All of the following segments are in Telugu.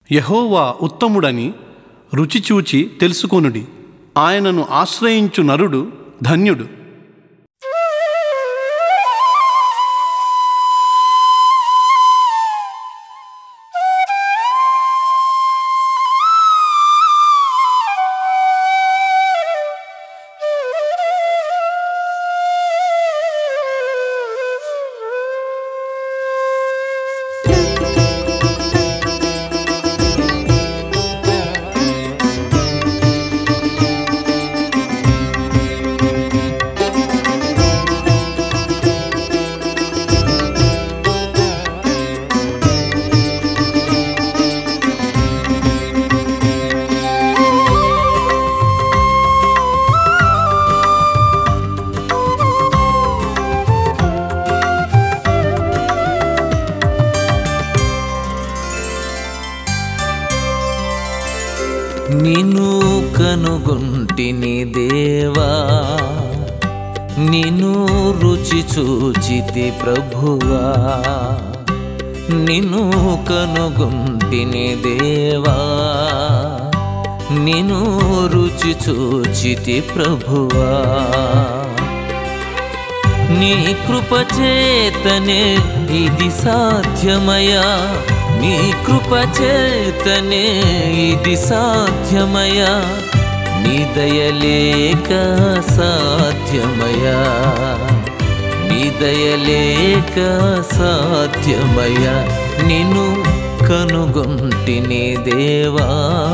యహోవా ఉత్తముడని రుచి చూచి తెలుసుకొనుడి ఆయనను ఆశ్రయించు నరుడు ధన్యుడు నిన్ను కనుగొంటిని దేవా నిన్ను రుచి చూచితి ప్రభువా నిన్ను కనుగొంటిని దేవా నిన్ను రుచి చూచితి ప్రభువా నీ కృప చేతనే ఇది సాధ్యమయా నీ కృప చేతనే ఇది సాధ్యమయా నీ దయలేక సాధ్యమయా నీ దయలేక సాధ్యమయా నిన్ను కనుగొంటిని దేవా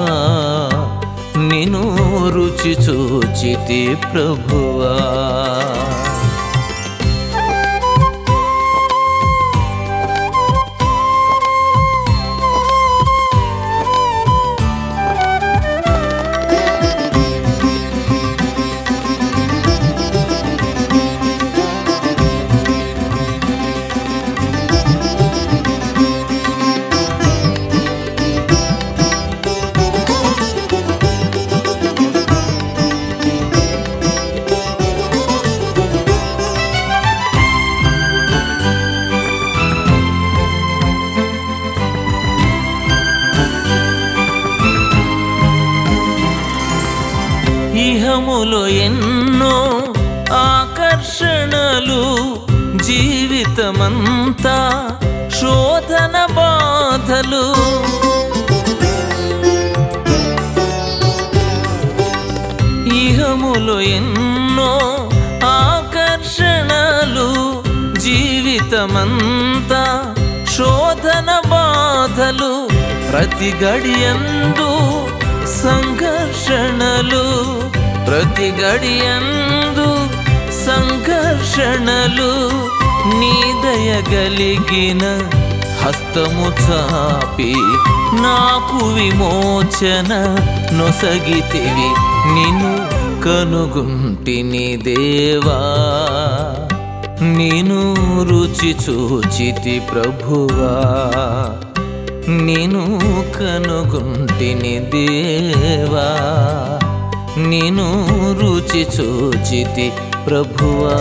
నిన్ను రుచి చూచితి ప్రభువా ఇహములో ఎన్నో ఆకర్షణలు జీవితమంతా శోధన బాధలు ఇహములో ఎన్నో ఆకర్షణలు జీవితమంతా శోధన బాధలు ప్రతి గడియందు సంఘర్షణలు ప్రతి గడియందు సంఘర్షణలు నీ దయగలిగిన హస్తము చాపి నాకు విమోచన నొసగితివి నిన్ను కనుగుంటిని దేవా నేను రుచి చూచితి ప్రభువా నేను కనుగుంటిని దేవా నేను రుచి చూచితి ప్రభువా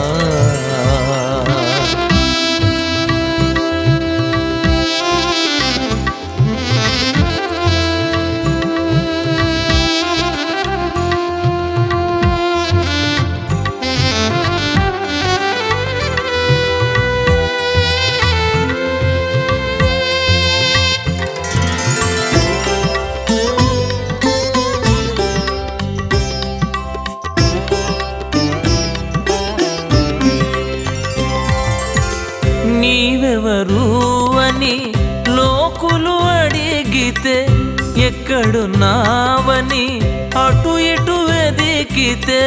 నీవెవరు అని లోకులు అడిగితే ఎక్కడున్నావని అటు ఇటు వెదికితే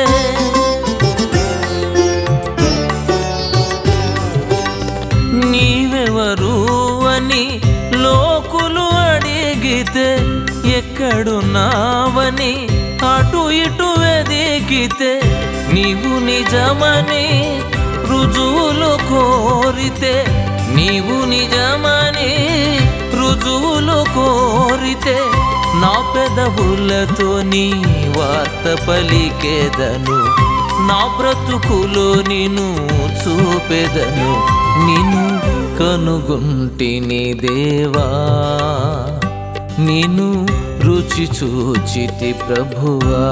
నీవెవరు అని లోకులు అడిగితే ఎక్కడున్నావని అటు ఇటు వెదికితే నీవు నిజమని రుజువులు కోరితే నీవు నిజమని రుజువులు కోరితే నా పెదవులతో నీ వార్త పలికేదను నా బ్రతుకులో నిన్ను చూపెదను నిన్ను కనుగొంటిని దేవా నేను రుచి చూచితి ప్రభువా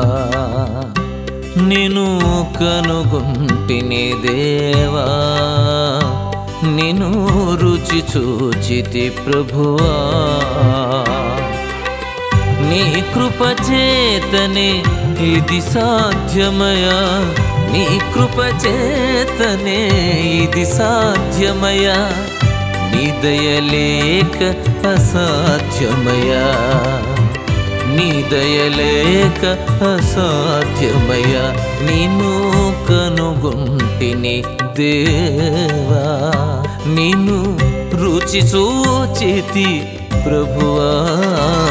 నేను కనుగొంటిని దేవా నేను రుచి చూచితి ప్రభువా నీ కృప చేతనే ఇది సాధ్యమయా నీ కృప చేతనే ఇది సాధ్యమయా నీ దయలేక అసాధ్యమయా నీ దయలేక అసాధ్యమయా నేను కనుగొంటిని దేవా నేను రుచి చూచితి ప్రభువా